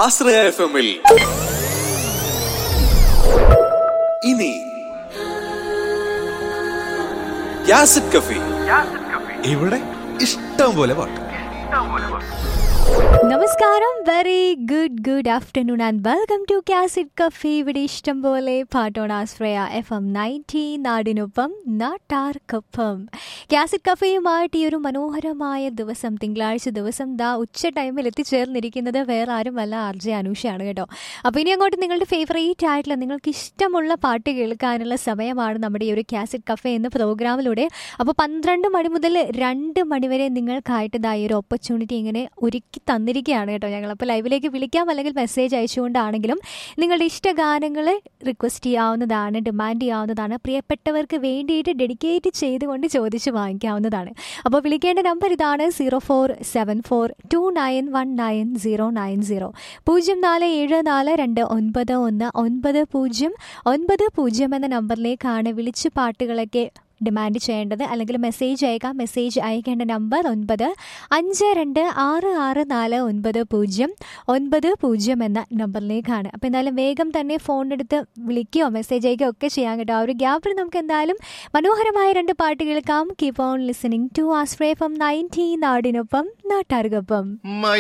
ആശ്രയ F എമ്മിൽ ഇനി യാസിഡ് കഫി ഇവിടെ ഇഷ്ടം പോലെ പാട്ട് നമസ്കാരം very good good afternoon and welcome to കാസിഡ് കഫി ഇവിടെ ഇഷ്ടം പോലെ പാട്ടോൺ ആശ്രയ എഫ് എം നയൻറ്റി നാടിനൊപ്പം നാട്ടാർക്കൊപ്പം കാസിഡ് കഫയുമായിട്ട് ഈ ഒരു മനോഹരമായ ദിവസം തിങ്കളാഴ്ച ദിവസം ദാ ഉച്ച ടൈമിൽ എത്തിച്ചേർന്നിരിക്കുന്നത് വേറെ ആരുമല്ല ആർ ജെ അനൂഷയാണ് കേട്ടോ അപ്പോൾ ഇനി അങ്ങോട്ട് നിങ്ങളുടെ ഫേവറേറ്റ് ആയിട്ടുള്ള നിങ്ങൾക്ക് ഇഷ്ടമുള്ള പാട്ട് കേൾക്കാനുള്ള സമയമാണ് നമ്മുടെ ഈ ഒരു കാസിഡ് കഫേ എന്ന പ്രോഗ്രാമിലൂടെ അപ്പോൾ പന്ത്രണ്ട് മണി മുതൽ രണ്ട് മണി വരെ നിങ്ങൾക്കായിട്ട് ഇതാ ഈ ഒരു ഓപ്പർച്യൂണിറ്റി ഇങ്ങനെ ഒരുക്കി തന്നിരിക്കുകയാണ് കേട്ടോ ഞങ്ങൾ അപ്പോൾ ലൈവിലേക്ക് വിളിക്കാം അല്ലെങ്കിൽ മെസ്സേജ് അയച്ചുകൊണ്ടാണെങ്കിലും നിങ്ങളുടെ ഇഷ്ടഗാനങ്ങൾ റിക്വസ്റ്റ് ചെയ്യാവുന്നതാണ് ഡിമാൻഡ് ചെയ്യാവുന്നതാണ് പ്രിയപ്പെട്ടവർക്ക് വേണ്ടിയിട്ട് ഡെഡിക്കേറ്റ് ചെയ്തുകൊണ്ട് ചോദിച്ച് വാങ്ങിക്കാവുന്നതാണ് അപ്പോൾ വിളിക്കേണ്ട നമ്പർ ഇതാണ് zero four seven four two nine one nine zero nine zero പൂജ്യം നാല് ഏഴ് നാല് രണ്ട് ഒൻപത് ഒന്ന് ഒൻപത് പൂജ്യം ഒൻപത് പൂജ്യം എന്ന നമ്പറിലേക്കാണ് വിളിച്ച് പാട്ടുകളൊക്കെ ഡിമാൻഡ് ചെയ്യേണ്ടത് അല്ലെങ്കിൽ മെസ്സേജ് അയക്കാം മെസ്സേജ് അയക്കേണ്ട നമ്പർ ഒൻപത് അഞ്ച് രണ്ട് ആറ് ആറ് നാല് ഒൻപത് പൂജ്യം ഒൻപത് പൂജ്യം എന്ന നമ്പറിലേക്കാണ് അപ്പോൾ എന്തായാലും വേഗം തന്നെ ഫോൺ എടുത്ത് വിളിക്കുകയോ മെസ്സേജ് അയക്കുകയോ ഒക്കെ ചെയ്യാൻ കേട്ടോ ആ ഒരു ഗ്യാപ്പിൽ നമുക്ക് എന്തായാലും മനോഹരമായ രണ്ട് പാട്ട് കേൾക്കാം കീപ് ഓൺ ലിസണിങ് ടു ആസ്ട്രേ ഫ്രം നയൻറ്റീൻ നാടിനൊപ്പം നാട്ടാർക്കൊപ്പം മൈ